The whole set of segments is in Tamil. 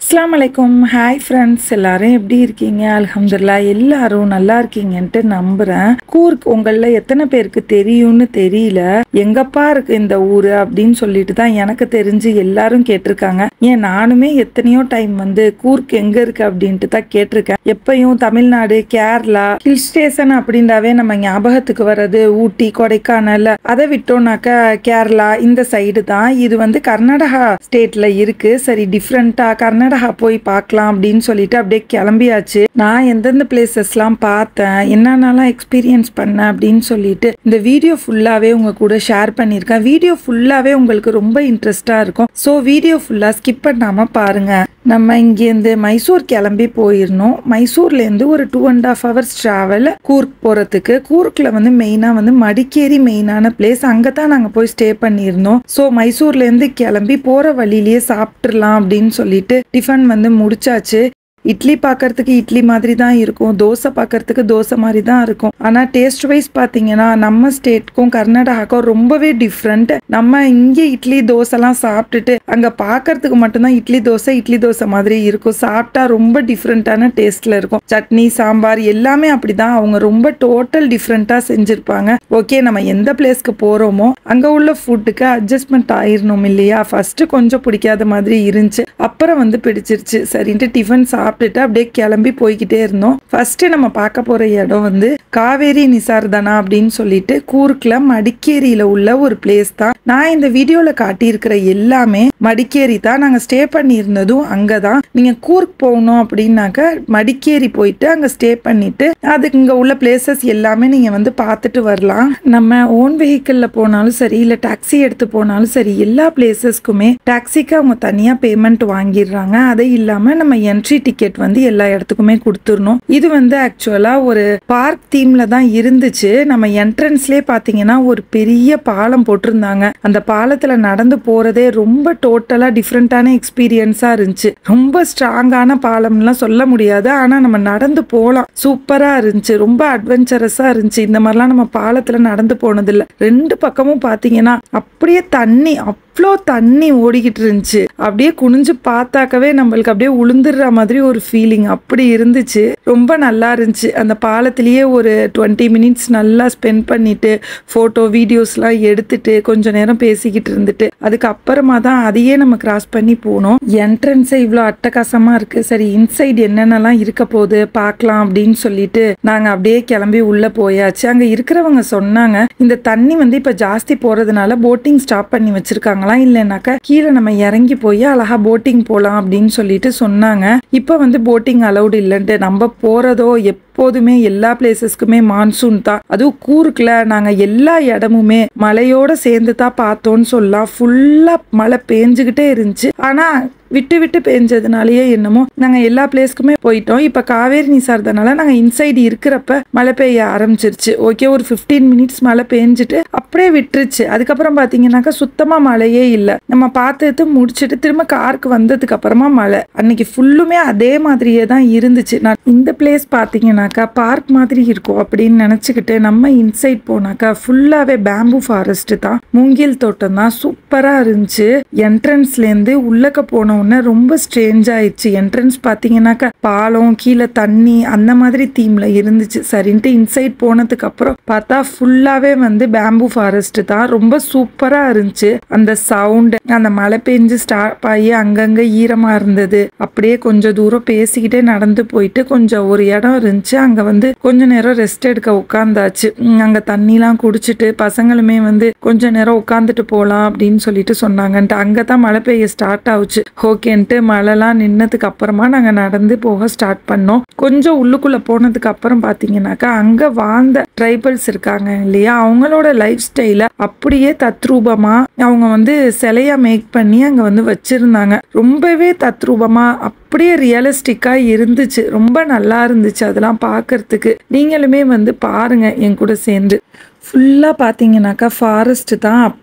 அஸ்ஸலாமு அலைக்கும் ஹாய் ஃப்ரெண்ட்ஸ் எல்லாரும் எப்படி இருக்கீங்க அல்ஹம்துலில்லா எல்லாரும் நல்லா இருக்கீங்கன்ட்டு நம்புறேன் கூர்க் உங்களில் எத்தனை பேருக்கு தெரியும்னு தெரியல எங்கப்பா இருக்கு இந்த ஊர் அப்படின்னு சொல்லிட்டு தான் எனக்கு தெரிஞ்சு எல்லாரும் கேட்டிருக்காங்க ஏன் நானுமே எத்தனையோ டைம் வந்து கூர்க் எங்க இருக்கு அப்படின்ட்டு தான் கேட்டிருக்கேன் எப்பயும் தமிழ்நாடு கேரளா ஹில் ஸ்டேஷன் அப்படின்றாவே நம்ம ஞாபகத்துக்கு வர்றது ஊட்டி கொடைக்கானல் அதை விட்டோம்னாக்கா கேரளா இந்த சைடு தான் இது வந்து கர்நாடகா ஸ்டேட்ல இருக்கு சரி டிஃப்ரெண்டா கர்நாடகா போய் பார்க்கலாம் அப்படின்னு சொல்லிட்டு அப்படியே கிளம்பியாச்சு நான் எந்தெந்த பிளேசஸ்லாம் பார்த்தேன் என்னென்னலாம் எக்ஸ்பீரியன்ஸ் பண்ணேன் அப்படின்னு சொல்லிட்டு இந்த வீடியோ ஃபுல்லாவே உங்க கூட ஷேர் பண்ணியிருக்கேன் வீடியோ ஃபுல்லாவே உங்களுக்கு ரொம்ப இன்ட்ரெஸ்டா இருக்கும் ஸோ வீடியோ ஃபுல்லா ஸ்கிப் பண்ணாம பாருங்க நம்ம இங்கேருந்து மைசூர் கிளம்பி போயிருந்தோம் மைசூர்லேருந்து ஒரு two and half hours travel Coorg போகிறதுக்கு கூர்க்கில் வந்து மெயினாக வந்து மடிக்கேரி மெயினான பிளேஸ் அங்கே தான் நாங்கள் போய் ஸ்டே பண்ணியிருந்தோம் ஸோ மைசூர்லேருந்து கிளம்பி போகிற வழியிலேயே சாப்பிட்றலாம் அப்படின்னு சொல்லிட்டு டிஃபன் வந்து முடிச்சாச்சு இட்லி பார்க்கறதுக்கு இட்லி மாதிரி தான் இருக்கும் தோசை பார்க்கறதுக்கு தோசை மாதிரி தான் இருக்கும் ஆனால் டேஸ்ட் வைஸ் பார்த்தீங்கன்னா நம்ம ஸ்டேட்க்கும் கர்நாடகாக்கும் ரொம்பவே டிஃப்ரெண்ட் நம்ம இங்கே இட்லி தோசைலாம் சாப்பிட்டுட்டு அங்கே பார்க்கறதுக்கு மட்டும்தான் இட்லி தோசை இட்லி தோசை மாதிரி இருக்கும் சாப்பிட்டா ரொம்ப டிஃப்ரெண்ட்டான டேஸ்ட்டில் இருக்கும் சட்னி சாம்பார் எல்லாமே அப்படிதான் அவங்க ரொம்ப டோட்டல் டிஃப்ரெண்ட்டாக செஞ்சுருப்பாங்க ஓகே நம்ம எந்த பிளேஸ்க்கு போகிறோமோ அங்கே உள்ள ஃபுட்டுக்கு அட்ஜஸ்ட்மெண்ட் ஆயிரணும் இல்லையா ஃபர்ஸ்ட் கொஞ்சம் பிடிக்காத மாதிரி இருந்துச்சு அப்புறம் வந்து பிடிச்சிருச்சு சரின்ட்டு டிஃபன் சாப்பிட்டுட்டு அப்படியே கிளம்பி போய்கிட்டே இருந்தோம் ஃபர்ஸ்ட் நம்ம பார்க்க போற இடம் வந்து காவேரி நிசார்தனா அப்படின்னு சொல்லிட்டு கூர்க்ல மடிக்கேரியில உள்ள ஒரு பிளேஸ் தான் நான் இந்த வீடியோல காட்டியிருக்கிற எல்லாமே மடிக்கேரி தான் நாங்க ஸ்டே பண்ணியிருந்ததும் அங்கதான் நீங்க கூர்க் போகணும் அப்படின்னாக்க மடிக்கேரி போயிட்டு அங்க ஸ்டே பண்ணிட்டு அதுக்கு இங்க உள்ள பிளேசஸ் எல்லாமே நீங்க வந்து பார்த்துட்டு வரலாம் நம்ம ஓன் வெஹிக்கிள்ல போனாலும் சரி இல்ல டாக்ஸி எடுத்து போனாலும் சரி எல்லா பிளேசஸ்க்குமே டாக்ஸிக்கு அவங்க தனியா பேமெண்ட் வாங்கிடுறாங்க அதை இல்லாம நம்ம என்ட்ரி டிக்கெட் வந்து எல்லா இடத்துக்குமே கொடுத்துடணும் இது வந்து ஆக்சுவலா ஒரு பார்க் தீம்ல தான் இருந்துச்சு நம்ம என்ட்ரன்ஸ்லயே பாத்தீங்கன்னா ஒரு பெரிய பாலம் போட்டிருந்தாங்க அந்த பாலத்துல நடந்து போறதே ரொம்ப டோட்டலா டிஃப்ரெண்டான எக்ஸ்பீரியன்ஸா இருந்துச்சு ரொம்ப ஸ்ட்ராங்கான பாலம்லாம் சொல்ல முடியாது ஆனா நம்ம நடந்து போகலாம் சூப்பரா இருந்துச்சு ரொம்ப அட்வென்ச்சரஸா இருந்துச்சு இந்த மாதிரிலாம் நம்ம பாலத்துல நடந்து போனதில்ல ரெண்டு பக்கமும் பாத்தீங்கன்னா அப்படியே தண்ணி அவ்வளோ தண்ணி ஓடிக்கிட்டு இருந்துச்சு அப்படியே குனிஞ்சு பார்த்தாக்கவே நம்மளுக்கு அப்படியே உளுந்துடுற மாதிரி ஒரு ஃபீலிங் அப்படி இருந்துச்சு ரொம்ப நல்லா இருந்துச்சு அந்த பாலத்திலேயே ஒரு டுவெண்ட்டி மினிட்ஸ் நல்லா ஸ்பெண்ட் பண்ணிட்டு ஃபோட்டோ வீடியோஸ்லாம் எடுத்துட்டு கொஞ்ச நேரம் பேசிக்கிட்டு இருந்துட்டு அதுக்கப்புறமா தான் அதையே நம்ம கிராஸ் பண்ணி போனோம் என்ட்ரன்ஸே இவ்வளோ அட்டகாசமா இருக்கு சரி இன்சைடு என்னென்னலாம் இருக்க போகுது பார்க்கலாம் அப்படின்னு சொல்லிட்டு நாங்கள் அப்படியே கிளம்பி உள்ள போயாச்சு அங்கே இருக்கிறவங்க சொன்னாங்க இந்த தண்ணி வந்து இப்போ ஜாஸ்தி போறதுனால போட்டிங் ஸ்டாப் பண்ணி வச்சிருக்காங்களாம் இல்லைனாக்கா கீழே நம்ம இறங்கி போய் அழகா போட்டிங் போகலாம் அப்படின்னு சொல்லிட்டு சொன்னாங்க இப்போ வந்து போட்டிங் அலௌடு இல்லைன்ட்டு நம்ம போறதோ எப்போதுமே எல்லா பிளேசஸ்க்குமே மான்சூன் தான் அதுவும் கூருக்குல நாங்க எல்லா இடமுமே மழையோட சேர்ந்து தான் பார்த்தோம்னு சொல்லலாம் ஃபுல்லா மழை பேஞ்சுக்கிட்டே இருந்துச்சு ஆனா விட்டு விட்டு பேஞ்சதுனாலயே என்னமோ நாங்க எல்லா பிளேஸ்க்குமே போயிட்டோம் இப்ப காவேரி நிசார்தனால நாங்க இன்சைடு இருக்கிறப்ப மழை பெய்ய ஆரம்பிச்சிருச்சு ஓகே ஒரு ஃபிஃப்டீன் மினிட்ஸ் மழை பெஞ்சிட்டு அப்படியே விட்டுருச்சு அதுக்கப்புறம் பாத்தீங்கன்னாக்கா சுத்தமா மழையே இல்லை நம்ம பார்த்துட்டு முடிச்சுட்டு திரும்ப காருக்கு வந்ததுக்கு அப்புறமா மழை அன்னைக்கு ஃபுல்லுமே அதே மாதிரியே தான் இருந்துச்சு நான் இந்த பிளேஸ் பாத்தீங்கன்னாக்கா பார்க் மாதிரி இருக்கும் அப்படின்னு நினைச்சுக்கிட்டு நம்ம இன்சைட் போனாக்கா ஃபுல்லாவே பேம்பு ஃபாரஸ்ட் தான் மூங்கில் தோட்டம் தான் சூப்பரா இருந்துச்சு என்ட்ரன்ஸ்ல இருந்து உள்ளக்க போன உடனே ரொம்ப ஸ்ட்ரேஞ்ச் ஆயிடுச்சு என்ட்ரன்ஸ் பார்த்தீங்கன்னாக்கா பாலம் கீழே தண்ணி அந்த மாதிரி தீம்ல இருந்துச்சு சரின்ட்டு இன்சைட் போனதுக்கு அப்புறம் பார்த்தா ஃபுல்லாவே வந்து பேம்பு ஃபாரஸ்ட் தான் ரொம்ப சூப்பரா இருந்துச்சு அந்த சவுண்ட் அந்த மழை பெஞ்சு ஸ்டாப் ஆகி அங்கங்க ஈரமா இருந்தது அப்படியே கொஞ்சம் தூரம் பேசிக்கிட்டே நடந்து போயிட்டு கொஞ்சம் ஒரு இடம் இருந்துச்சு அங்க வந்து கொஞ்ச நேரம் ரெஸ்ட் எடுக்க உட்காந்தாச்சு உம், அங்க தண்ணிலாம் குடிச்சிட்டு பசங்களுமே வந்து கொஞ்ச நேரம் உட்காந்துட்டு போலாம் அப்படின்னு சொல்லிட்டு சொன்னாங்கன்ட்டு அங்கே தான் மழை பெய்ய ஸ்டார்ட் ஆகுச்சு ஓகேன்ட்டு மழைலாம் நின்னதுக்கு அப்புறமா நாங்கள் நடந்து போக ஸ்டார்ட் பண்ணோம் கொஞ்சம் உள்ளுக்குள்ள போனதுக்கு அப்புறம் பார்த்தீங்கன்னாக்கா அங்கே வாழ்ந்த ட்ரைபல்ஸ் இருக்காங்க இல்லையா அவங்களோட லைஃப் ஸ்டைலை அப்படியே தத்ரூபமா அவங்க வந்து சிலையா மேக் பண்ணி அங்கே வந்து வச்சிருந்தாங்க ரொம்பவே தத்ரூபமா அப்படியே ரியலிஸ்டிக்கா இருந்துச்சு ரொம்ப நல்லா இருந்துச்சு அதெல்லாம் பார்க்கறதுக்கு நீங்களுமே வந்து பாருங்க என் கூட சேர்ந்து ஃபுல்லாக பார்த்தீங்கன்னாக்கா ஃபாரஸ்ட் தான்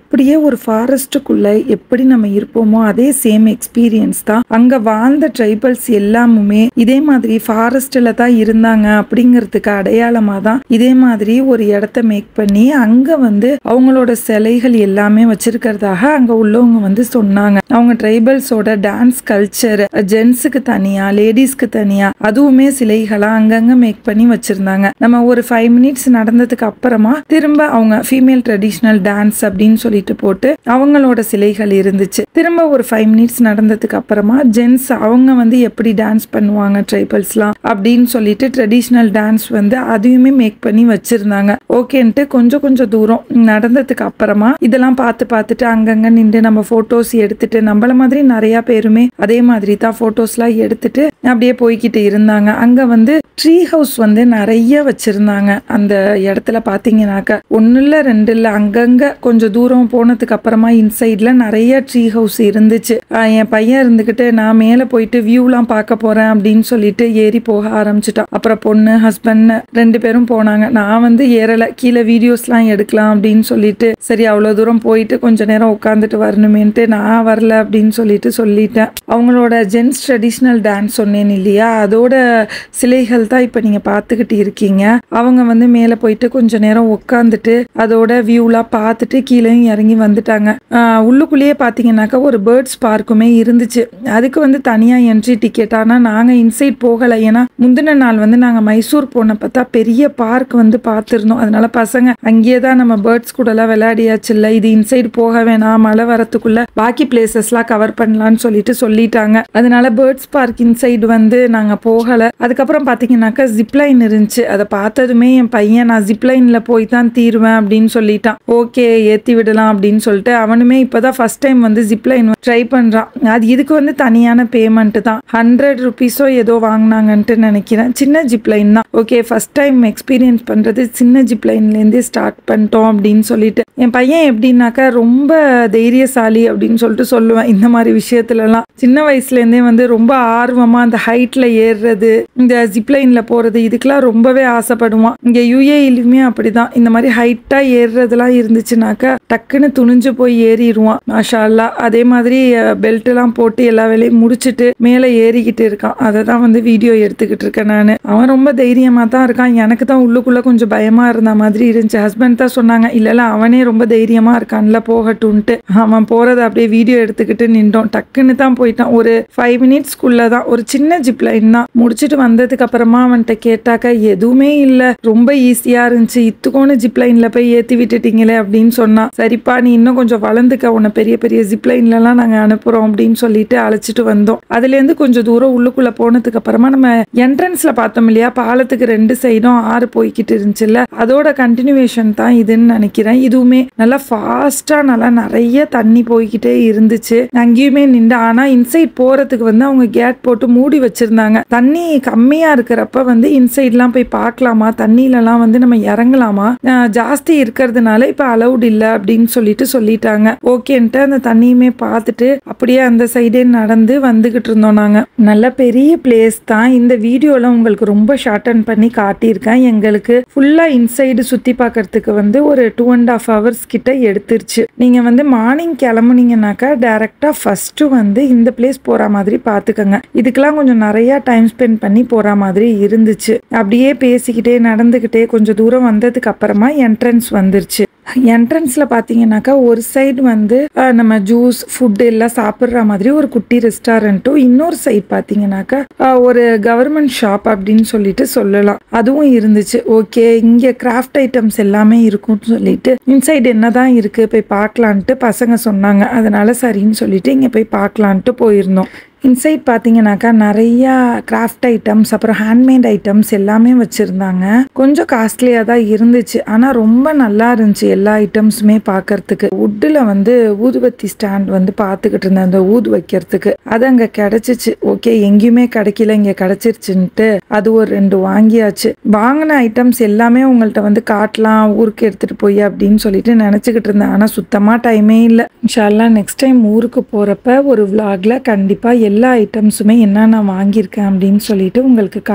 அப்படியே ஒரு ஃபாரஸ்ட்டுக்குள்ள எப்படி நம்ம இருப்போமோ அதே சேம் எக்ஸ்பீரியன்ஸ் தான் அங்க வாழ்ந்த ட்ரைபல்ஸ் எல்லாமுமே இதே மாதிரி ஃபாரஸ்ட்ல தான் இருந்தாங்க அப்படிங்கிறதுக்கு அடையாளமா தான் இதே மாதிரி ஒரு இடத்த மேக் பண்ணி அங்க வந்து அவங்களோட சிலைகள் எல்லாமே வச்சிருக்கிறதாக அங்க உள்ளவங்க வந்து சொன்னாங்க அவங்க ட்ரைபல்ஸோட டான்ஸ் கல்ச்சர் ஜென்ஸுக்கு தனியா லேடிஸ்க்கு தனியா அதுவுமே சிலைகளா அங்கங்க மேக் பண்ணி வச்சிருந்தாங்க நம்ம ஒரு ஃபைவ் மினிட்ஸ் நடந்ததுக்கு அப்புறமா திரும்ப அவங்க ஃபீமேல் ட்ரெடிஷ்னல் டான்ஸ் அப்படின்னு சொல்லிட்டு போட்டு அவங்களோட சிலைகள் இருந்துச்சு திரும்ப ஒரு ஃபைவ் மினிட்ஸ் நடந்ததுக்கு அப்புறமா ஜென்ஸ் அவங்க வந்து எப்படி டான்ஸ் பண்ணுவாங்க ட்ரைபல்ஸ்லாம் அப்படின்னு சொல்லிட்டு ட்ரெடிஷ்னல் டான்ஸ் வந்து அதையுமே மேக் பண்ணி வச்சிருந்தாங்க ஓகேன்ட்டு கொஞ்சம் கொஞ்சம் தூரம் நடந்ததுக்கு அப்புறமா இதெல்லாம் பார்த்து பார்த்துட்டு அங்கங்க நின்று நம்ம போட்டோஸ் எடுத்துட்டு நம்மள மாதிரி நிறைய பேருமே அதே மாதிரி தான் போட்டோஸ்லாம் எடுத்துட்டு அப்படியே போய்கிட்டு இருந்தாங்க அங்க வந்து ட்ரீ ஹவுஸ் வந்து நிறைய வச்சிருந்தாங்க அந்த இடத்துல பாத்தீங்கன்னாக்க ஒன்னு இல்ல ரெண்டு இல்ல அங்கங்க கொஞ்சம் தூரம் போனதுக்கு அப்புறமா இன்சைட்ல நிறைய ட்ரீ ஹவுஸ் இருந்துச்சு ஆஹ் என் பையன் இருந்துகிட்டு நான் மேல போயிட்டு வியூலாம் பார்க்க போறேன் அப்படின்னு சொல்லிட்டு ஏறி போக ஆரம்பிச்சிட்டான் அப்புறம் பொண்ணு ஹஸ்பண்ட் ரெண்டு பேரும் போனாங்க நான் வந்து ஏறல கீழே வீடியோஸ்லாம் எடுக்கலாம் அப்படின்னு சொல்லிட்டு சரி அவ்வளவு தூரம் போயிட்டு கொஞ்ச நேரம் உட்காந்துட்டு வரணுமேன்ட்டு நான் வரல அப்படின்னு சொல்லிட்டு சொல்லிட்டேன் அவங்களோட ஜென்ஸ் ட்ரெடிஷ்னல் டான்ஸ் சொன்னேன் இல்லையா அதோட சிலைகள் தான் இப்போ நீங்கள் பார்த்துக்கிட்டு இருக்கீங்க அவங்க வந்து மேலே போயிட்டு கொஞ்ச நேரம் உட்காந்துட்டு அதோட வியூலாம் பார்த்துட்டு கீழேயும் இறங்கி வந்துட்டாங்க ஆஹ் உள்ளுக்குள்ளேயே பார்த்தீங்கன்னாக்கா ஒரு பேர்ட்ஸ் பார்க்குமே இருந்துச்சு அதுக்கு வந்து தனியாக என்ட்ரி டிக்கெட் ஆனால் நாங்கள் இன்சைட் போகலை ஏன்னா முந்தின நாள் வந்து நாங்கள் மைசூர் போனப்ப தான் பெரிய பார்க் வந்து பார்த்துருந்தோம் அதனால பசங்க அங்கேயே தான் நம்ம பேர்ட்ஸ் கூடலாம் விளையாடியாச்சு இல்லை இது இன்சைடு போக வேணாம் மழை வரத்துக்குள்ள பாக்கி பிளேசஸ்லாம் கவர் பண்ணலாம்னு சொல்லிட்டு சொல்லிட்டாங்க அதனால பேர்ட்ஸ் பார்க் இன்சைடு வந்து நாங்கள் போகலை அதுக்கப்புறம் பார்த்தீங்கன்னாக்கா ஜிப்லைன் இருந்துச்சு அதை பார்த்ததுமே என் பையன் நான் ஜிப்லைனில் போய் தான் தீருவேன் அப்படின்னு சொல்லிட்டான் ஓகே ஏற்றி விடலாம் அப்படின்னு சொல்லிட்டு அவனுமே இப்போதான் ஃபர்ஸ்ட் டைம் வந்து ஜிப்லைன் ட்ரை பண்ணுறான் அது இதுக்கு வந்து தனியான பேமெண்ட் தான் ஹண்ட்ரட் ருபீஸோ ஏதோ வாங்கினாங்கன்ட்டு நினைக்கிறேன் சின்ன ஜிப்லைன் தான் ஓகே ஃபர்ஸ்ட் டைம் எக்ஸ்பீரியன்ஸ் பண்ணுறது சின்ன ஜிப்லைன்லேருந்தே ஸ்டார்ட் பண்ணிட்டோம் அப்படின்னு சொல்லிட்டு என் பையன் எப்படின்னாக்கா ரொம்ப தைரியசாலி அப்படின்னு சொல்லிட்டு சொல்லுவேன் இந்த மாதிரி விஷயத்துலலாம் சின்ன வயசுலேருந்தே வந்து ரொம்ப ஆர்வமாக அந்த ஹைட்டில் ஏறுறது இந்த ஜிப்லைனில் போகிறது இதுக்கெல்லாம் ரொம்பவே ஆசைப்படுவான் இங்கே யூஏஇலுமே அப்படிதான் இந்த மாதிரி ஹைட்டாக ஏறுறதுலாம் இருந்துச்சுனாக்கா டக்குன்னு துணிஞ்சு போய் ஏறிடுவான் மாஷா அல்லா அதே மாதிரி பெல்ட் எல்லாம் போட்டு எல்லா வேலையும் முடிச்சிட்டு மேலே ஏறிக்கிட்டு இருக்கான் அதை தான் வந்து வீடியோ எடுத்துக்கிட்டு இருக்கேன் நான் அவன் ரொம்ப தைரியமாக தான் இருக்கான் எனக்கு தான் உள்ளுக்குள்ளே கொஞ்சம் பயமாக இருந்த மாதிரி இருந்துச்சு ஹஸ்பண்ட் தான் சொன்னாங்க இல்லைல்ல அவனே ரொம்ப தைரியமாக இருக்கான்ல போகட்டும்ன்ட்டு அவன் போகிறத அப்படியே வீடியோ எடுத்துக்கிட்டு நின்றோம் டக்குன்னு தான் போயிட்டான் ஒரு ஃபைவ் மினிட்ஸ்க்குள்ளே தான் ஒரு சின்ன ஜிப் லைன் தான் முடிச்சுட்டு வந்ததுக்கு அப்புறமா அவன்கிட்ட கேட்டாக்க எதுவுமே இல்லை ரொம்ப ஈஸியாக இருந்துச்சு இத்துக்கோன்னு ஜிப் லைனில் போய் ஏற்றி விட்டுட்டீங்களே அப்படின்னு சொன்னான் சரிப்பா நீ இன்னும் கொஞ்சம் வளர்ந்துக்க உன்னை பெரிய பெரிய ஜிப் லைன்லலாம் நாங்கள் அனுப்புகிறோம் அப்படின்னு சொல்லிட்டு அழைச்சிட்டு வந்தோம் அதுலேருந்து கொஞ்சம் தூரம் உள்ளுக்குள்ளே போனதுக்கு அப்புறமா நம்ம என்ட்ரன்ஸில் பார்த்தோம் இல்லையா பாலத்துக்கு ரெண்டு சைடும் ஆறு போய்கிட்டு இருந்துச்சுல்ல அதோட கண்டினியூவேஷன் தான் இதுன்னு நினைக்கிறேன் இதுவுமே நல்லா ஃபாஸ்ட்டாக நல்லா நிறைய தண்ணி போய்கிட்டே இருந்துச்சு அங்கேயுமே நின்று ஆனால் இன்சைட் போகிறதுக்கு வந்து அவங்க கேட் போட்டு மூடி வச்சிருந்தாங்க தண்ணி கம்மியாக இருக்கிறப்ப வந்து இன்சைட்லாம் போய் பார்க்கலாமா தண்ணியிலலாம் வந்து நம்ம இறங்கலாமா அஹ் ஜாஸ்தி இருக்கிறதுனால இப்போ அலௌட் இல்லை அப்படின்னு சொல்லிட்டு சொல்லிட்டாங்க ஓகேன்ட்டு அந்த தண்ணியுமே பார்த்துட்டு அப்படியே அந்த சைடே நடந்து வந்துகிட்டு இருந்தோம் நாங்கள் நல்ல பெரிய பிளேஸ் தான் இந்த வீடியோவில் உங்களுக்கு ரொம்ப ஷார்டன் பண்ணி காட்டியிருக்கேன் எங்களுக்கு ஃபுல்லாக இன்சைடு சுற்றி பார்க்கறதுக்கு வந்து ஒரு டூ அண்ட் ஆஃப் ஹவர்ஸ் கிட்ட எடுத்துருச்சு நீங்கள் வந்து மார்னிங் கிளம்புனீங்கன்னாக்கா டேரெக்டாக ஃபஸ்ட்டு வந்து இந்த பிளேஸ் போகிற மாதிரி பார்த்துக்கோங்க இதுக்கெல்லாம் கொஞ்சம் நிறையா டைம் ஸ்பெண்ட் பண்ணி போகிற மாதிரி இருந்துச்சு அப்படியே பேசிக்கிட்டே நடந்துக்கிட்டே கொஞ்சம் தூரம் வந்ததுக்கு அப்புறமா என்ட்ரன்ஸ் வந்துருச்சு என்ட்ரன்ஸில் பார்த்தீங்கன்னாக்கா ஒரு சைடு வந்து அஹ், நம்ம ஜூஸ் ஃபுட் எல்லாம் சாப்பிட்ற மாதிரி ஒரு குட்டி ரெஸ்டாரண்ட்டும் இன்னொரு சைடு பார்த்தீங்கன்னாக்கா அஹ், ஒரு கவர்மெண்ட் ஷாப் அப்படின்னு சொல்லிட்டு சொல்லலாம் அதுவும் இருந்துச்சு ஓகே இங்கே கிராஃப்ட் ஐட்டம்ஸ் எல்லாமே இருக்கும்னு சொல்லிட்டு இன்சைடு என்னதான் இருக்கு போய் பார்க்கலான்ட்டு பசங்க சொன்னாங்க அதனால சரின்னு சொல்லிட்டு இங்கே போய் பார்க்கலான்ட்டு போயிருந்தோம் இன்சைட் பார்த்தீங்கன்னாக்கா நிறையா கிராஃப்ட் ஐட்டம்ஸ் அப்புறம் ஹேண்ட்மேட் ஐட்டம்ஸ் எல்லாமே வச்சுருந்தாங்க கொஞ்சம் காஸ்ட்லியாக தான் இருந்துச்சு ஆனால் ரொம்ப நல்லா இருந்துச்சு எல்லா ஐட்டம்ஸுமே பார்க்கறதுக்கு வுட்டில் வந்து ஊதுபத்தி ஸ்டாண்ட் வந்து பார்த்துக்கிட்டு இருந்தேன் அந்த ஊது வைக்கிறதுக்கு அது அங்கே கிடச்சிச்சு ஓகே எங்கேயுமே கிடைக்கல இங்கே கிடச்சிருச்சுன்ட்டு அது ஒரு ரெண்டு வாங்கியாச்சு வாங்கின ஐட்டம்ஸ் எல்லாமே உங்கள்கிட்ட வந்து காட்டலாம் ஊருக்கு எடுத்துகிட்டு போய் அப்படின்னு சொல்லிட்டு நினச்சிக்கிட்டு இருந்தேன் ஆனால் சுத்தமாக டைமே இல்லை இன்ஷால்லா நெக்ஸ்ட் டைம் ஊருக்கு போகிறப்ப ஒரு விலாகில் கண்டிப்பாக எல்லா ஐட்டம்ஸுமே என்ன நான் வாங்கியிருக்கேன் அப்படின்னு சொல்லிட்டு உங்களுக்கு காட்டுறேன்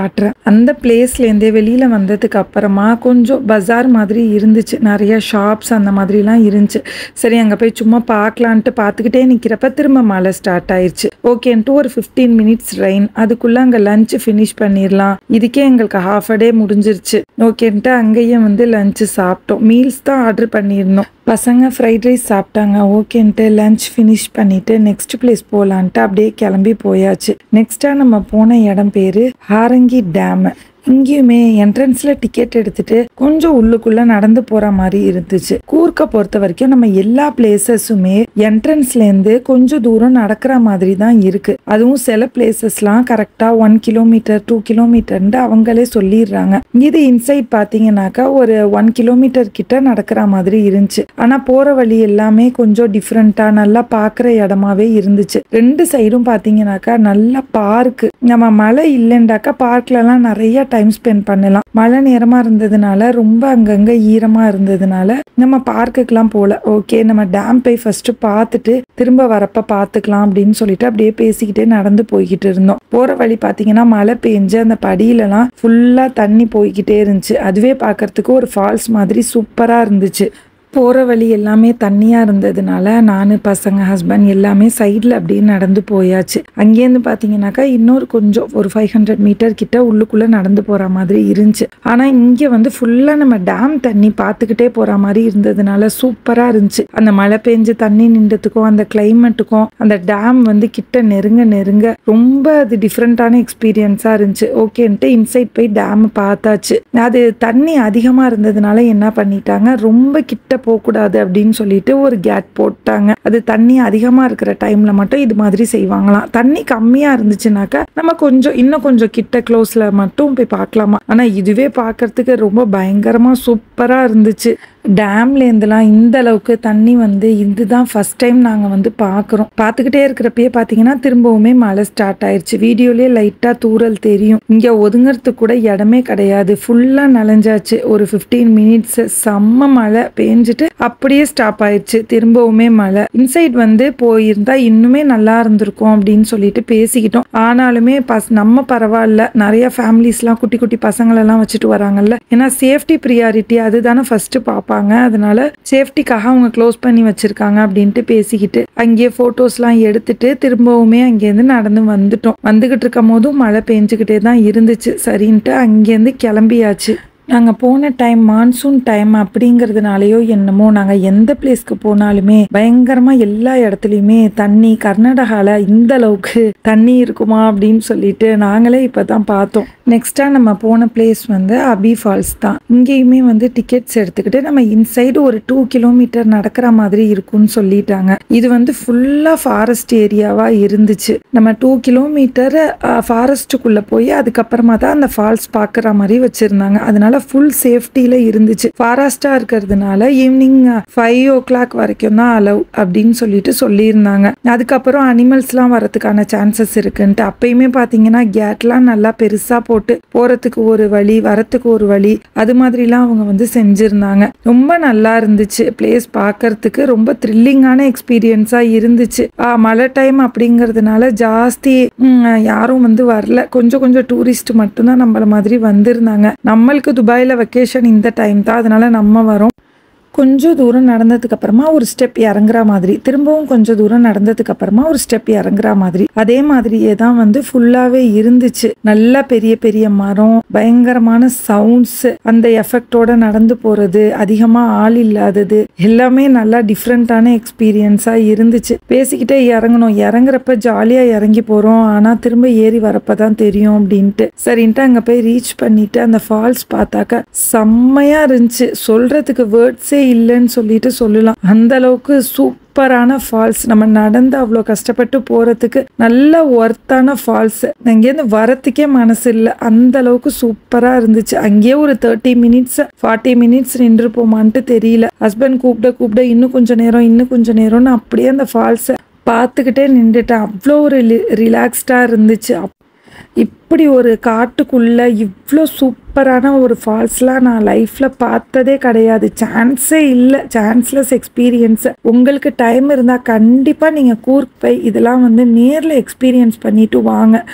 அந்த பிளேஸ்லேருந்தே வெளியில் வந்ததுக்கு அப்புறமா கொஞ்சம் பஜார் மாதிரி இருந்துச்சு நிறைய ஷாப்ஸ் அந்த மாதிரிலாம் இருந்துச்சு சரி அங்கே போய் சும்மா பார்க்கலான்ட்டு பார்த்துக்கிட்டே நிற்கிறப்ப திரும்ப மழை ஸ்டார்ட் ஆயிடுச்சு ஓகேன்ட்டு ஒரு ஃபிஃப்டீன் மினிட்ஸ் ரெயின் அதுக்குள்ளே அங்கே லஞ்ச் ஃபினிஷ் பண்ணிடலாம் இதுக்கே எங்களுக்கு ஹாஃப் அ டே முடிஞ்சிருச்சு ஓகேன்ட்டு அங்கேயே வந்து லஞ்சு சாப்பிட்டோம் மீல்ஸ் தான் ஆர்டர் பண்ணியிருந்தோம் பசங்க ஃப்ரைட் ரைஸ் சாப்பிட்டாங்க ஓகேன்ட்டு லஞ்ச் ஃபினிஷ் பண்ணிட்டு நெக்ஸ்ட் பிளேஸ் போகலான்ட்டு அப்படியே கிளம்பி போயாச்சு நெக்ஸ்ட்டாக நம்ம போன இடம் பேர் ஹாரங்கி டேம் இங்கேயுமே என்ட்ரன்ஸில் டிக்கெட் எடுத்துட்டு கொஞ்சம் உள்ளுக்குள்ள நடந்து போற மாதிரி இருந்துச்சு கூர்க்க பொறுத்த வரைக்கும் நம்ம எல்லா பிளேசஸுமே என்ட்ரன்ஸ்லேருந்து கொஞ்சம் தூரம் நடக்கிற மாதிரி தான் இருக்கு அதுவும் சில பிளேசஸ்லாம் கரெக்டாக ஒன் கிலோமீட்டர் டூ கிலோமீட்டர்ன்ட்டு அவங்களே சொல்லிடுறாங்க இது இன்சைட் பார்த்தீங்கன்னாக்கா ஒரு ஒன் கிலோமீட்டர் கிட்ட நடக்கிற மாதிரி இருந்துச்சு ஆனால் போகிற வழி எல்லாமே கொஞ்சம் டிஃப்ரெண்ட்டாக நல்லா பார்க்குற இடமாவே இருந்துச்சு ரெண்டு சைடும் பார்த்தீங்கன்னாக்கா நல்ல பார்க்கு நம்ம மழை இல்லைண்டாக்கா பார்க்லலாம் நிறைய டைம் ஸ்பெண்ட் பண்ணலாம் மழை நேரமா இருந்ததுனால ரொம்ப அங்கங்க ஈரமா இருந்ததுனால நம்ம பார்க்குக்கெல்லாம் போல ஓகே நம்ம டேம் போய் ஃபர்ஸ்ட் பார்த்துட்டு திரும்ப வரப்ப பார்த்துக்கலாம் அப்படின்னு சொல்லிட்டு அப்படியே பேசிக்கிட்டே நடந்து போய்கிட்டு இருந்தோம் போற வழி பார்த்தீங்கன்னா மழை பெஞ்சு அந்த படியிலலாம் ஃபுல்லா தண்ணி போய்கிட்டே இருந்துச்சு அதுவே பார்க்கறதுக்கு ஒரு ஃபால்ஸ் மாதிரி சூப்பரா இருந்துச்சு போகிற வழி எல்லாமே தண்ணியாக இருந்ததுனால நான் பசங்க ஹஸ்பண்ட் எல்லாமே சைடில் அப்படியே நடந்து போயாச்சு அங்கேருந்து பார்த்தீங்கன்னாக்கா இன்னொரு கொஞ்சம் ஒரு ஃபைவ் ஹண்ட்ரட் மீட்டர் கிட்ட உள்ளுக்குள்ளே நடந்து போகிற மாதிரி இருந்துச்சு ஆனால் இங்கே வந்து ஃபுல்லாக நம்ம டேம் தண்ணி பார்த்துக்கிட்டே போகிற மாதிரி இருந்ததுனால சூப்பராக இருந்துச்சு அந்த மழை பெஞ்சு தண்ணி நின்றதுக்கும் அந்த கிளைமேட்டுக்கும் அந்த டேம் வந்து கிட்ட நெருங்க நெருங்க ரொம்ப அது டிஃப்ரெண்ட்டான எக்ஸ்பீரியன்ஸாக இருந்துச்சு ஓகேன்ட்டு இன்சைட் போய் டேம் பார்த்தாச்சு அது தண்ணி அதிகமாக இருந்ததுனால என்ன பண்ணிட்டாங்க ரொம்ப கிட்ட போகக்கூடாது அப்படின்னு சொல்லிட்டு ஒரு கேட் போட்டாங்க அது தண்ணி அதிகமாக இருக்கிற டைமில் மட்டும் இது மாதிரி செய்வாங்களாம் தண்ணி கம்மியாக இருந்துச்சுனாக்கா நம்ம கொஞ்சம் இன்னும் கொஞ்சம் கிட்ட க்ளோஸில் மட்டும் போய் பார்க்கலாமா ஆனால் இதுவே பார்க்கறதுக்கு ரொம்ப பயங்கரமாக சூப்பராக இருந்துச்சு டேம்லேருந்துலாம் இந்த அளவுக்கு தண்ணி வந்து இதுதான் ஃபர்ஸ்ட் டைம் நாங்கள் வந்து பார்க்குறோம் பார்த்துக்கிட்டே இருக்கிறப்பயே பார்த்தீங்கன்னா திரும்பவுமே மழை ஸ்டார்ட் ஆயிடுச்சு வீடியோலேயே லைட்டாக தூறல் தெரியும் இங்கே ஒதுங்கிறதுக்கு கூட இடமே கிடையாது ஃபுல்லாக நனைஞ்சாச்சு ஒரு ஃபிஃப்டீன் மினிட்ஸ் செம்ம மழை பேஞ்சிட்டு அப்படியே ஸ்டாப் ஆயிடுச்சு திரும்பவுமே மழை இன்சைட் வந்து போயிருந்தா இன்னுமே நல்லா இருந்திருக்கும் அப்படின்னு சொல்லிட்டு பேசிக்கிட்டோம் ஆனாலுமே பஸ் நம்ம பரவாயில்ல நிறைய ஃபேமிலிஸ்லாம் குட்டி குட்டி பசங்களெல்லாம் வச்சுட்டு வராங்கல்ல ஏன்னா சேஃப்டி ப்ரியாரிட்டி அதுதானே ஃபர்ஸ்ட் பார்ப்பாங்க அதனால சேஃப்டிக்காக அவங்க க்ளோஸ் பண்ணி வச்சிருக்காங்க அப்படின்ட்டு பேசிக்கிட்டு அங்கேயே ஃபோட்டோஸ்லாம் எடுத்துட்டு திரும்பவுமே அங்கேருந்து நடந்து வந்துட்டோம் வந்துகிட்டு இருக்கும் போதும் மழை பெஞ்சுக்கிட்டே தான் இருந்துச்சு சரின்ட்டு அங்கேருந்து கிளம்பியாச்சு நாங்கள் போன டைம் மான்சூன் டைம் அப்படிங்கிறதுனாலயோ என்னமோ நாங்கள் எந்த பிளேஸ்க்கு போனாலுமே பயங்கரமாக எல்லா இடத்துலையுமே தண்ணி கர்நாடகாவில் இந்த அளவுக்கு தண்ணி இருக்குமா அப்படின்னு சொல்லிட்டு நாங்களே இப்போ தான் பார்த்தோம் நெக்ஸ்ட்டாக நம்ம போன பிளேஸ் வந்து அபி ஃபால்ஸ் தான் இங்கேயுமே வந்து டிக்கெட்ஸ் எடுத்துக்கிட்டு நம்ம இன்சைடு ஒரு டூ கிலோமீட்டர் நடக்கிற மாதிரி இருக்கும்னு சொல்லிட்டாங்க இது வந்து ஃபுல்லாக ஃபாரஸ்ட் ஏரியாவாக இருந்துச்சு நம்ம டூ கிலோமீட்டர் ஃபாரஸ்ட்டுக்குள்ளே போய் அதுக்கப்புறமா தான் அந்த ஃபால்ஸ் பார்க்குற மாதிரி வச்சுருந்தாங்க அதனால ஃபுல் சேஃப்டியில் இருந்துச்சு ஃபாரஸ்ட்டாக இருக்கிறதுனால ஈவினிங் ஃபைவ் ஓ கிளாக் வரைக்கும் தான் அலவ் அப்படின்னு சொல்லிட்டு சொல்லியிருந்தாங்க அதுக்கப்புறம் அனிமல்ஸ்லாம் வரதுக்கான சான்சஸ் இருக்குன்ட்டு அப்பயுமே பார்த்தீங்கன்னா கேட்லாம் நல்லா பெருசாக போட்டு போகிறதுக்கு ஒரு வழி வரத்துக்கு ஒரு வழி அது மாதிரிலாம் அவங்க வந்து செஞ்சுருந்தாங்க ரொம்ப நல்லா இருந்துச்சு பிளேஸ் பார்க்கறதுக்கு ரொம்ப த்ரில்லிங்கான எக்ஸ்பீரியன்ஸாக இருந்துச்சு ஆ, மழை டைம் அப்படிங்கிறதுனால ஜாஸ்தி ம், யாரும் வந்து வரல கொஞ்சம் கொஞ்சம் டூரிஸ்ட் மட்டும்தான் நம்மள மாதிரி வந்திருந்தாங்க நம்மளுக்கு துபாயில் வெக்கேஷன் இந்த டைம் தான் அதனால நம்ம வரோம் கொஞ்சம் தூரம் நடந்ததுக்கு அப்புறமா ஒரு ஸ்டெப் இறங்குற மாதிரி திரும்பவும் கொஞ்சம் தூரம் நடந்ததுக்கு அப்புறமா ஒரு ஸ்டெப் இறங்குற மாதிரி அதே மாதிரியே தான் வந்து ஃபுல்லாவே இருந்துச்சு நல்லா பெரிய பெரிய மரம் பயங்கரமான சவுண்ட்ஸ் அந்த எஃபெக்டோட நடந்து போறது அதிகமா ஆள் இல்லாதது எல்லாமே நல்லா டிஃப்ரெண்டான எக்ஸ்பீரியன்ஸா இருந்துச்சு பேசிக்கிட்டே இறங்கணும் இறங்குறப்ப ஜாலியா இறங்கி போறோம் ஆனா திரும்ப ஏறி வரப்ப தான் தெரியும் அப்படின்ட்டு சரின்ட்டு அங்க போய் ரீச் பண்ணிட்டு அந்த ஃபால்ஸ் பார்த்தாக்க செம்மையா இருந்துச்சு சொல்றதுக்கு வேர்ட்ஸே இல்லைன்னு சொல்லிட்டு சொல்லலாம் அந்த அளவுக்கு சூப்பரான ஃபால்ஸ் நம்ம நடந்து அவ்வளோ கஷ்டப்பட்டு போறதுக்கு நல்ல ஒர்த்தான ஃபால்ஸ் அங்கேருந்து வரத்துக்கே மனசு இல்லை அந்த அளவுக்கு சூப்பரா இருந்துச்சு அங்கேயே ஒரு தேர்ட்டி மினிட்ஸ் ஃபார்ட்டி மினிட்ஸ் நின்றுப்போமான்ட்டு தெரியல ஹஸ்பண்ட் கூப்பிட கூப்பிட இன்னும் கொஞ்ச நேரம் இன்னும் கொஞ்ச நேரம்னு அப்படியே அந்த ஃபால்ஸை பார்த்துக்கிட்டே நின்றுட்டேன் அவ்வளோ ஒரு ரிலாக்ஸ்டாக இருந்துச்சு அப்- இப்படி ஒரு காட்டுக்குள்ள இவ்வளோ சூப்பரான ஒரு ஃபால்ஸ்லாம் நான் லைஃப்பில் பார்த்ததே கிடையாது சான்ஸே இல்லை சான்ஸ்லெஸ் எக்ஸ்பீரியன்ஸ் உங்களுக்கு டைம் இருந்தால் கண்டிப்பாக நீங்கள் கூர்க் போய் இதெல்லாம் வந்து நேரில் எக்ஸ்பீரியன்ஸ் பண்ணிட்டு வாங்க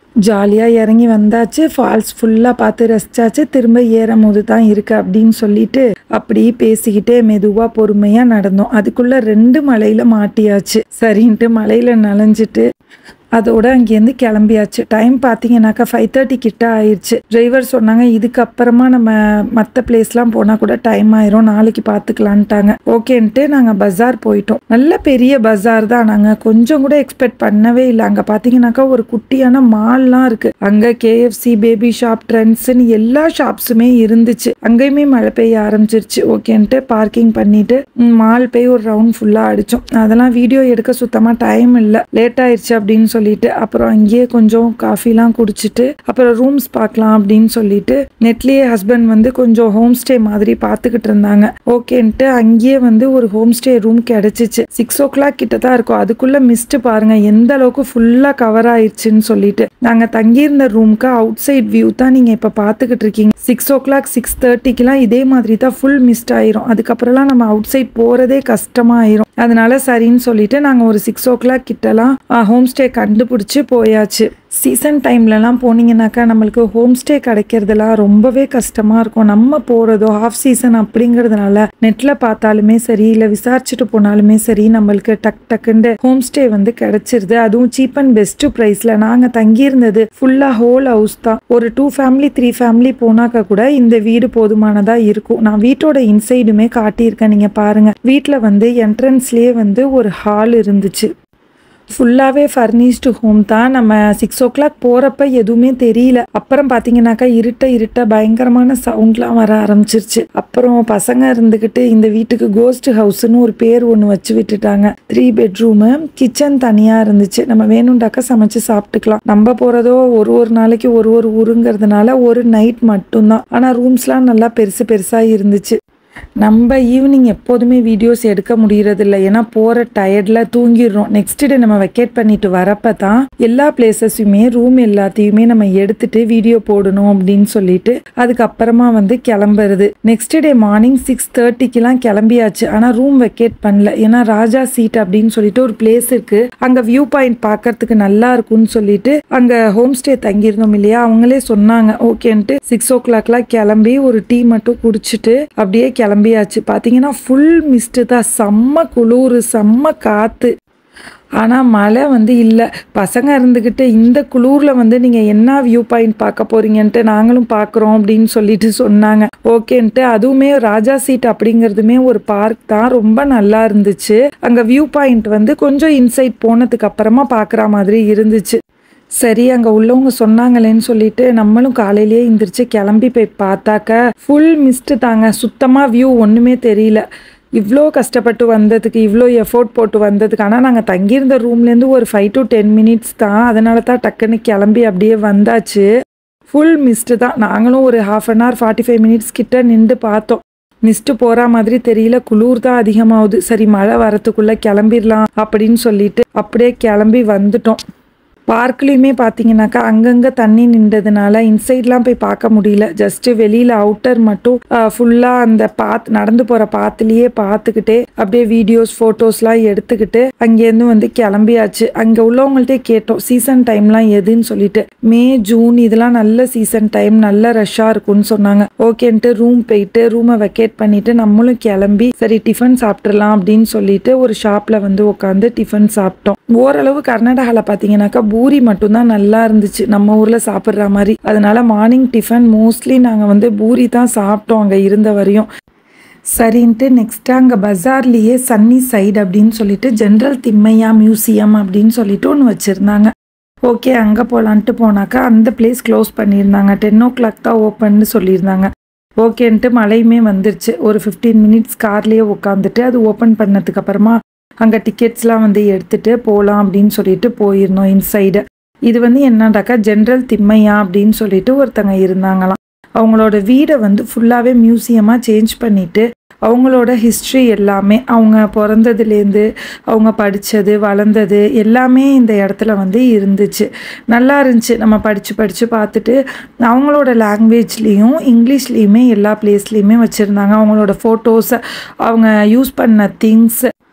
ஜாலியாக இறங்கி வந்தாச்சு ஃபால்ஸ் ஃபுல்லாக பார்த்து ரசிச்சாச்சு திரும்ப ஏறும் போது தான் இருக்கு அப்படின்னு சொல்லிட்டு அப்படி பேசிக்கிட்டே மெதுவாக பொறுமையாக நடந்தோம் அதுக்குள்ளே ரெண்டு மலையில் மாட்டியாச்சு சரின்ட்டு மலையில் நனைஞ்சிட்டு அதோட அங்கேருந்து கிளம்பியாச்சு டைம் பார்த்தீங்கன்னாக்கா ஃபைவ் தேர்ட்டி கிட்ட ஆயிடுச்சு டிரைவர் சொன்னாங்க இதுக்கப்புறமா நம்ம மற்ற பிளேஸ்லாம் போனால் கூட டைம் ஆயிரும் நாளைக்கு பார்த்துக்கலான்ட்டாங்க ஓகேன்ட்டு நாங்கள் பஜார் போயிட்டோம் நல்ல பெரிய பஜார் தான் நாங்கள் கொஞ்சம் கூட எக்ஸ்பெக்ட் பண்ணவே இல்லை அங்கே பார்த்தீங்கன்னாக்கா ஒரு குட்டியான மால்லாம் இருக்கு அங்கே கேஎஃப்சி பேபி ஷாப் ட்ரெண்ட்ஸ்னு எல்லா ஷாப்ஸுமே இருந்துச்சு அங்கேயுமே மழை பெய்ய ஆரம்பிச்சிருச்சு ஓகேன்ட்டு பார்க்கிங் பண்ணிட்டு மால் போய் ஒரு ரவுண்ட் ஃபுல்லாக அடித்தோம் அதெல்லாம் வீடியோ எடுக்க சுத்தமாக டைம் இல்லை லேட் ஆயிடுச்சு அப்படின்னு சொல்லிட்டு அப்புறம் அங்கேயே கொஞ்சம் காஃபிலாம் குடிச்சிட்டு அப்புறம் ரூம்ஸ் பார்க்கலாம் அப்படின்னு சொல்லிட்டு நெட்லேயே ஹஸ்பண்ட் வந்து கொஞ்சம் ஹோம் ஸ்டே மாதிரி பார்த்துக்கிட்டு இருந்தாங்க ஓகேன்ட்டு அங்கேயே வந்து ஒரு ஹோம் ஸ்டே ரூம் கிடைச்சிச்சு சிக்ஸ் ஓ கிளாக் கிட்ட தான் இருக்கும் அதுக்குள்ள மிஸ்ட் பாருங்க எந்த அளவுக்கு ஃபுல்லாக கவர் ஆயிடுச்சுன்னு சொல்லிட்டு நாங்கள் தங்கியிருந்த ரூம்க்கு அவுட் சைட் வியூ தான் நீங்கள் இப்போ பார்த்துக்கிட்டு இருக்கீங்க சிக்ஸ் ஓ கிளாக் சிக்ஸ் தேர்ட்டிக்கெலாம் இதே மாதிரி தான் ஃபுல் மிஸ்ட் ஆயிரும் அதுக்கப்புறம்லாம் நம்ம அவுட் சைட் போகிறதே கஷ்டமாக ஆயிரும் அதனால சரின்னு சொல்லிட்டு நாங்கள் ஒரு சிக்ஸ் ஓ கிளாக் கிட்டலாம் ஹோம் ஸ்டே கண்டுபிடிச்சி போயாச்சு சீசன் டைம்லலாம் போனீங்கன்னாக்கா நம்மளுக்கு ஹோம் ஸ்டே கிடைக்கிறதுலாம் ரொம்பவே கஷ்டமாக இருக்கும் நம்ம போகிறதோ ஆஃப் சீசன் அப்படிங்கிறதுனால நெட்டில் பார்த்தாலுமே சரி இல்லை விசாரிச்சுட்டு போனாலுமே சரி நம்மளுக்கு டக் டக்குன்னு ஹோம் ஸ்டே வந்து கிடைச்சிருது அதுவும் சீப் அண்ட் பெஸ்ட் ப்ரைஸில் நாங்கள் தங்கியிருந்தது ஃபுல்லாக ஹோல் ஹவுஸ் தான் ஒரு டூ ஃபேமிலி த்ரீ ஃபேமிலி போனாக்கா கூட இந்த வீடு போதுமானதாக இருக்கும் நான் வீட்டோட இன்சைடுமே காட்டியிருக்கேன் நீங்கள் பாருங்கள் வீட்டில் வந்து என்ட்ரன்ஸ்லேயே வந்து ஒரு ஹால் இருந்துச்சு ஃபுல்லாகவே ஃபர்னிஷ்டு ஹோம் தான் நம்ம சிக்ஸ் ஓ கிளாக் போகிறப்ப எதுவுமே தெரியல அப்புறம் பார்த்தீங்கன்னாக்கா இருட்ட இருட்ட பயங்கரமான சவுண்ட்லாம் வர ஆரம்பிச்சிருச்சு அப்புறம் பசங்க இருந்துக்கிட்டு இந்த வீட்டுக்கு கோஸ்ட் ஹவுஸ்னு ஒரு பேர் ஒன்று வச்சு விட்டுட்டாங்க த்ரீ பெட்ரூமு கிச்சன் தனியாக இருந்துச்சு நம்ம வேணும்டாக்கா சமைச்சு சாப்பிட்டுக்கலாம் நம்ம போகிறதோ ஒரு ஒரு நாளைக்கு ஒரு ஒரு ஊருங்கிறதுனால ஒரு நைட் மட்டும்தான் ஆனால் ரூம்ஸ்லாம் நல்லா பெருசு பெருசாக இருந்துச்சு நம்ம ஈவினிங் எப்போதுமே வீடியோஸ் எடுக்க முடியறதில்ல ஏன்னா போகிற டயர்டில் தூங்கிடுறோம் நெக்ஸ்ட் டே நம்ம வெக்கேட் பண்ணிட்டு வரப்ப தான் எல்லா பிளேசஸையுமே ரூம் எல்லாத்தையுமே நம்ம எடுத்துட்டு வீடியோ போடணும் அப்படின்னு சொல்லிட்டு அதுக்கப்புறமா வந்து கிளம்புறது நெக்ஸ்ட் டே மார்னிங் சிக்ஸ் தேர்ட்டிக்கெலாம் கிளம்பியாச்சு ஆனால் ரூம் வெக்கேட் பண்ணல ஏன்னா ராஜா சீட் அப்படின்னு சொல்லிட்டு ஒரு பிளேஸ் இருக்கு அங்கே வியூ பாயிண்ட் பார்க்கறதுக்கு நல்லா இருக்கும்னு சொல்லிட்டு அங்கே ஹோம் ஸ்டே தங்கியிருந்தோம் இல்லையா அவங்களே சொன்னாங்க ஓகேன்ட்டு சிக்ஸ் ஓ கிளாக்லாம் கிளம்பி ஒரு டீ மட்டும் குடிச்சிட்டு அப்படியே கிளம்பியாச்சு பார்த்தீங்கன்னா ஃபுல் மிஸ்ட்டு தான் செம்ம குளிர் செம்ம காற்று ஆனால் மழை வந்து இல்லை பசங்க இருந்துக்கிட்டு இந்த குளூரில் வந்து நீங்கள் என்ன வியூ பாயிண்ட் பார்க்க போறீங்கன்ட்டு நாங்களும் பார்க்குறோம் அப்படின்னு சொல்லிட்டு சொன்னாங்க ஓகேன்ட்டு அதுவுமே ராஜா சீட் அப்படிங்கிறதுமே ஒரு பார்க் தான் ரொம்ப நல்லா இருந்துச்சு அங்கே வியூ பாயிண்ட் வந்து கொஞ்சம் இன்சைட் போனதுக்கு அப்புறமா பார்க்குற மாதிரி இருந்துச்சு சரி அங்கே உள்ளவங்க சொன்னாங்களேன்னு சொல்லிட்டு நம்மளும் காலையிலேயே எந்திரிச்சு கிளம்பி போய் பார்த்தாக்க ஃபுல் மிஸ்ட்டு தாங்க சுத்தமாக வியூ ஒன்றுமே தெரியல இவ்வளோ கஷ்டப்பட்டு வந்ததுக்கு இவ்வளோ எஃபோர்ட் போட்டு வந்ததுக்கு ஆனால் நாங்கள் தங்கியிருந்த ரூம்லேருந்து ஒரு ஃபைவ் டு டென் மினிட்ஸ் தான் அதனால தான் டக்குன்னு கிளம்பி அப்படியே வந்தாச்சு ஃபுல் மிஸ்ட்டு தான் நாங்களும் ஒரு half an hour forty five minutes கிட்ட நின்று பார்த்தோம் மிஸ்ட்டு போகிற மாதிரி தெரியல குளிர் தான் அதிகமாகுது சரி மழை வரத்துக்குள்ளே கிளம்பிடலாம் அப்படின்னு சொல்லிட்டு அப்படியே கிளம்பி வந்துட்டோம் பார்க்லேயுமே பார்த்தீங்கன்னாக்கா அங்கங்கே தண்ணி நின்றதுனால இன்சைட்லாம் போய் பார்க்க முடியல ஜஸ்ட்டு வெளியில் அவுட்டர் மட்டும் ஃபுல்லாக அந்த பாத் நடந்து போகிற பாத்துலேயே பார்த்துக்கிட்டே அப்படியே வீடியோஸ் ஃபோட்டோஸ்லாம் எடுத்துக்கிட்டு அங்கேருந்து வந்து கிளம்பியாச்சு அங்கே உள்ளவங்கள்ட்டே கேட்டோம் சீசன் டைம்லாம் எதுன்னு சொல்லிட்டு மே ஜூன் இதெல்லாம் நல்ல சீசன் டைம் நல்ல ரஷ்ஷாக இருக்கும்னு சொன்னாங்க ஓகேன்ட்டு ரூம் போயிட்டு ரூமை வெக்கேட் பண்ணிட்டு நம்மளும் கிளம்பி சரி டிஃபன் சாப்பிட்றலாம் அப்படின்னு சொல்லிட்டு ஒரு ஷாப்பில் வந்து உட்காந்து டிஃபன் சாப்பிட்டோம் ஓரளவு கர்நாடகாவில் பார்த்தீங்கன்னாக்கா பூரி மட்டும்தான் நல்லா இருந்துச்சு நம்ம ஊரில் சாப்பிட்ற மாதிரி அதனால மார்னிங் டிஃபன் மோஸ்ட்லி நாங்கள் வந்து பூரி தான் சாப்பிட்டோம் அங்கே இருந்த வரையும் சரின்ட்டு நெக்ஸ்ட்டு அங்கே பஜார்லேயே சன்னி சைடு அப்படின்னு சொல்லிட்டு ஜென்ரல் திம்மையா மியூசியம் அப்படின்னு சொல்லிட்டு ஒன்று வச்சுருந்தாங்க ஓகே அங்கே போகலான்ட்டு போனாக்கா அந்த பிளேஸ் க்ளோஸ் பண்ணியிருந்தாங்க டென் ஓ கிளாக் தான் ஓப்பன்னு சொல்லியிருந்தாங்க ஓகேன்ட்டு மழையுமே வந்துருச்சு ஒரு ஃபிஃப்டீன் மினிட்ஸ் கார்லேயே உட்காந்துட்டு அது ஓப்பன் பண்ணதுக்கு அப்புறமா அங்கே டிக்கெட்ஸ்லாம் வந்து எடுத்துட்டு போகலாம் அப்படின்னு சொல்லிட்டு போயிருந்தோம் இன்சைடு இது வந்து என்னடாக்கா ஜென்ரல் திம்மையா அப்படின்னு சொல்லிட்டு ஒருத்தங்க இருந்தாங்களாம் அவங்களோட வீடை வந்து ஃபுல்லாகவே மியூசியமாக சேஞ்ச் பண்ணிட்டு அவங்களோட ஹிஸ்ட்ரி எல்லாமே அவங்க பிறந்ததுலேருந்து அவங்க படித்தது வளர்ந்தது எல்லாமே இந்த இடத்துல வந்து இருந்துச்சு நல்லா இருந்துச்சு நம்ம படித்து படித்து பார்த்துட்டு அவங்களோட லாங்குவேஜ்லேயும் இங்கிலீஷ்லேயுமே எல்லா பிளேஸ்லேயுமே வச்சுருந்தாங்க அவங்களோட ஃபோட்டோஸ் அவங்க யூஸ் பண்ண திங்ஸ்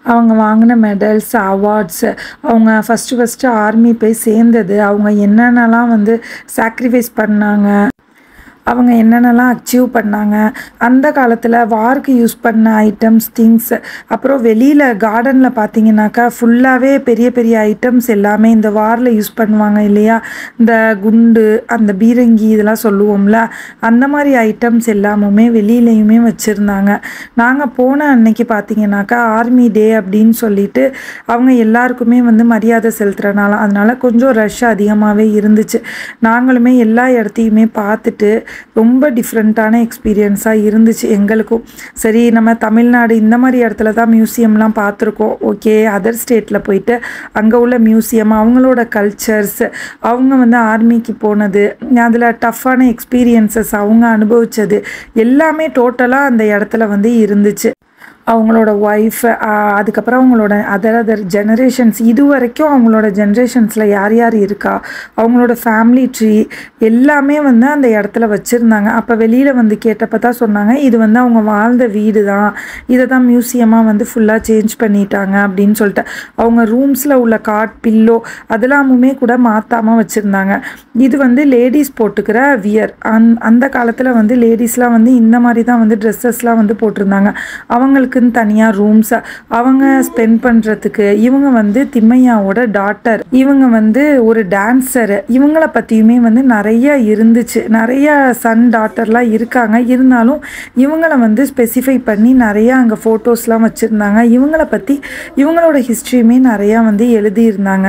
அவங்க வாங்கின மெடல்ஸ் அவார்ட்ஸ் அவங்க ஃபஸ்ட்டு ஃபஸ்ட்டு ஆர்மி போய் சேர்ந்தது அவங்க என்னென்னலாம் வந்து சாக்ரிஃபைஸ் பண்ணாங்க அவங்க என்னென்னலாம் அச்சீவ் பண்ணாங்க அந்த காலத்தில் வார்க்கு யூஸ் பண்ண ஐட்டம்ஸ் திங்ஸ் அப்புறம் வெளியில் கார்டனில் பார்த்தீங்கன்னாக்கா ஃபுல்லாகவே பெரிய பெரிய ஐட்டம்ஸ் எல்லாமே இந்த வாரில் யூஸ் பண்ணுவாங்க இல்லையா இந்த குண்டு அந்த பீரங்கி இதெல்லாம் சொல்லுவோம்ல அந்த மாதிரி ஐட்டம்ஸ் எல்லாமுமே வெளியிலையுமே வச்சுருந்தாங்க நாங்கள் போன அன்னைக்கு பார்த்தீங்கன்னாக்கா ஆர்மி டே அப்படின்னு சொல்லிட்டு அவங்க எல்லாருக்குமே வந்து மரியாதை செலுத்துறனால அதனால கொஞ்சம் ரஷ் அதிகமாகவே இருந்துச்சு நாங்களுமே எல்லா இடத்தையுமே பார்த்துட்டு ரொம்ப டிஃப்ரெண்ட்டான எக்ஸ்பீரியன்ஸாக இருந்துச்சு எங்களுக்கும் சரி நம்ம தமிழ்நாடு இந்த மாதிரி இடத்துல தான் மியூசியம்லாம் பார்த்துருக்கோம் ஓகே அதர் ஸ்டேட்டில் போயிட்டு அங்கே உள்ள மியூசியம் அவங்களோட கல்ச்சர்ஸ் அவங்க வந்து ஆர்மிக்கு போனது அதில் டஃப்பான எக்ஸ்பீரியன்சஸ் அவங்க அனுபவிச்சது எல்லாமே டோட்டலாக அந்த இடத்துல வந்து இருந்துச்சு அவங்களோட ஒய்ஃப் அதுக்கப்புறம் அவங்களோட அதர் அதர் ஜெனரேஷன்ஸ் இது வரைக்கும் அவங்களோட ஜென்ரேஷன்ஸில் யார் யார் இருக்கா அவங்களோட ஃபேமிலி ட்ரீ எல்லாமே வந்து அந்த இடத்துல வச்சுருந்தாங்க அப்போ வெளியில் வந்து கேட்டப்போ தான் சொன்னாங்க இது வந்து அவங்க வாழ்ந்த வீடு தான் இதை தான் மியூசியமாக வந்து ஃபுல்லாக சேஞ்ச் பண்ணிட்டாங்க அப்படின்னு சொல்லிட்டு அவங்க ரூம்ஸில் உள்ள காட் பில்லோ அதெல்லாமுமே கூட மாற்றாமல் வச்சுருந்தாங்க இது வந்து லேடிஸ் போட்டுக்கிற வியர் அந் அந்த காலத்தில் வந்து லேடிஸ்லாம் வந்து இந்த மாதிரி தான் வந்து ட்ரெஸ்ஸஸ்லாம் வந்து போட்டிருந்தாங்க அவங்களுக்குன்னு தனியாக ரூம்ஸ் அவங்க ஸ்பெண்ட் பண்ணுறதுக்கு இவங்க வந்து திம்மையாவோட டாட்டர் இவங்க வந்து ஒரு டான்ஸர் இவங்கள பற்றியுமே வந்து நிறைய இருந்துச்சு நிறைய சன் டாட்டர்லாம் இருக்காங்க இருந்தாலும் இவங்கள வந்து ஸ்பெசிஃபை பண்ணி நிறைய அங்கே ஃபோட்டோஸ்லாம் வச்சுருந்தாங்க இவங்கள பற்றி இவங்களோட ஹிஸ்ட்ரியுமே நிறையா வந்து எழுதியிருந்தாங்க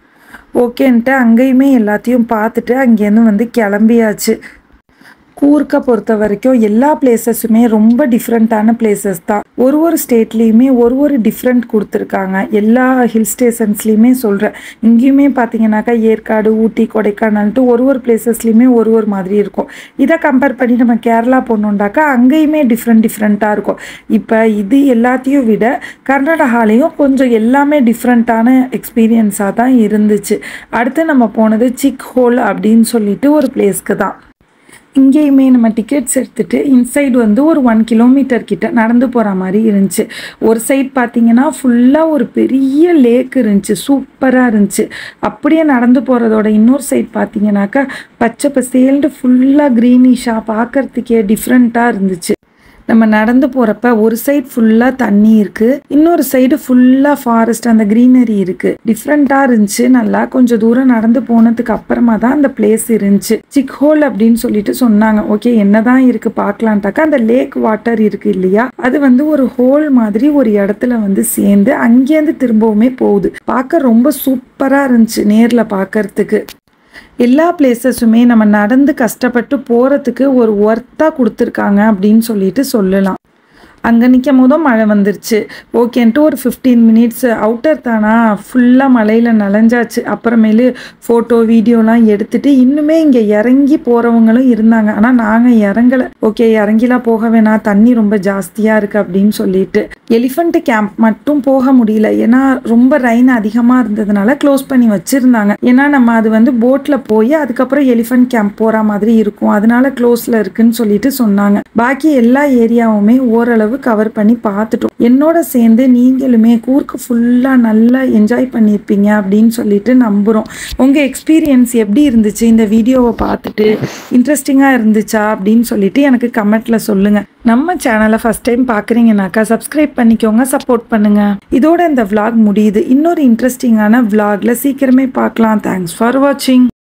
ஓகேன்ட்டு அங்கேயுமே எல்லாத்தையும் பார்த்துட்டு அங்கேருந்து வந்து கிளம்பியாச்சு கூர்க்கை பொறுத்த வரைக்கும் எல்லா பிளேசஸுமே ரொம்ப டிஃப்ரெண்ட்டான பிளேசஸ் தான் ஒரு ஒரு ஸ்டேட்லேயுமே ஒரு ஒரு டிஃப்ரெண்ட் கொடுத்துருக்காங்க எல்லா ஹில் ஸ்டேஷன்ஸ்லேயுமே சொல்கிறேன் இங்கேயுமே பார்த்தீங்கன்னாக்கா ஏற்காடு ஊட்டி கொடைக்கானல்ட்டு ஒரு ஒரு பிளேசஸ்லேயுமே ஒரு ஒரு மாதிரி இருக்கும் இதை கம்பேர் பண்ணி நம்ம கேரளா போனோண்டாக்கா அங்கேயுமே டிஃப்ரெண்ட் டிஃப்ரெண்ட்டாக இருக்கும் இப்போ இது எல்லாத்தையும் விட கர்நாடகாலேயும் கொஞ்சம் எல்லாமே டிஃப்ரெண்ட்டான எக்ஸ்பீரியன்ஸாக தான் இருந்துச்சு அடுத்து நம்ம போனது சிக் ஹோல் அப்படின்னு சொல்லிட்டு ஒரு பிளேஸ்க்கு தான் இங்கேயுமே நம்ம டிக்கெட்ஸ் எடுத்துகிட்டு இன்சைடு வந்து ஒரு ஒன் கிலோமீட்டர் கிட்ட நடந்து போகிற மாதிரி இருந்துச்சு ஒரு சைட் பார்த்தீங்கன்னா ஃபுல்லாக ஒரு பெரிய லேக் இருந்துச்சு சூப்பராக இருந்துச்சு அப்படியே நடந்து போகிறதோட இன்னொரு சைட் பார்த்தீங்கன்னாக்கா பச்சை பசேல்ட்டு ஃபுல்லாக க்ரீனிஷாக பார்க்கறதுக்கே டிஃப்ரெண்ட்டாக இருந்துச்சு நம்ம நடந்து போகிறப்ப ஒரு சைடு ஃபுல்லாக தண்ணி இருக்குது இன்னொரு சைடு ஃபுல்லாக ஃபாரஸ்ட் அந்த க்ரீனரி இருக்குது டிஃப்ரெண்ட்டாக இருந்துச்சு நல்லா கொஞ்சம் தூரம் நடந்து போனதுக்கு அப்புறமா தான் அந்த பிளேஸ் இருந்துச்சு சிக் ஹோல் அப்படின்னு சொல்லிட்டு சொன்னாங்க ஓகே என்னதான் இருக்குது பார்க்கலான்ட்டாக்கா அந்த லேக் வாட்டர் இருக்குது இல்லையா அது வந்து ஒரு ஹோல் மாதிரி ஒரு இடத்துல வந்து சேர்ந்து அங்கேருந்து திரும்பவுமே போகுது பார்க்க ரொம்ப சூப்பராக இருந்துச்சு நேரில் பார்க்கறதுக்கு எல்லா பிளேசஸுமே நம்ம நடந்து கஷ்டப்பட்டு போகிறதுக்கு ஒரு ஒர்த்தாக கொடுத்துருக்காங்க அப்படின்னு சொல்லிட்டு சொல்லலாம் அங்கே நிற்கும் போதும் மழை வந்துருச்சு ஓகேன்ட்டு ஒரு ஃபிஃப்டீன் மினிட்ஸ் அவுட்டர் தானா ஃபுல்லாக மழையில் நனைஞ்சாச்சு அப்புறமேலு ஃபோட்டோ வீடியோலாம் எடுத்துட்டு இன்னுமே இங்கே இறங்கி போகிறவங்களும் இருந்தாங்க ஆனால் நாங்கள் இறங்கலை ஓகே இறங்கிலாம் போக வேணாம் தண்ணி ரொம்ப ஜாஸ்தியாக இருக்குது அப்படின்னு சொல்லிட்டு எலிஃபண்ட் கேம்ப் மட்டும் போக முடியல ஏன்னா ரொம்ப ரெயின் அதிகமாக இருந்ததுனால க்ளோஸ் பண்ணி வச்சுருந்தாங்க ஏன்னா நம்ம அது வந்து போட்டில் போய் அதுக்கப்புறம் எலிஃபண்ட் கேம்ப் போகிற மாதிரி இருக்கும் அதனால க்ளோஸில் இருக்குன்னு சொல்லிட்டு சொன்னாங்க பாக்கி எல்லா ஏரியாவுமே ஓரளவு கவர் பண்ணி பார்த்துட்டோம் என்னோட சேர்ந்து நீங்களுமே கூர்க்கு ஃபுல்லாக நல்லா என்ஜாய் பண்ணியிருப்பீங்க அப்படின்னு சொல்லிட்டு நம்புகிறோம் உங்கள் எக்ஸ்பீரியன்ஸ் எப்படி இருந்துச்சு இந்த வீடியோவை பார்த்துட்டு இன்ட்ரெஸ்டிங்காக இருந்துச்சா அப்படின்னு சொல்லிட்டு எனக்கு கமெண்ட்டில் சொல்லுங்கள் நம்ம சேனலை ஃபஸ்ட் டைம் பார்க்குறீங்கனாக்கா சப்ஸ்கிரைப் பண்ணிக்கோங்க சப்போர்ட் பண்ணுங்கள் இதோட இந்த vlog முடியுது இன்னொரு இன்ட்ரெஸ்டிங்கான vlogல சீக்கிரமே பார்க்கலாம் தேங்க்ஸ் ஃபார் வாட்சிங்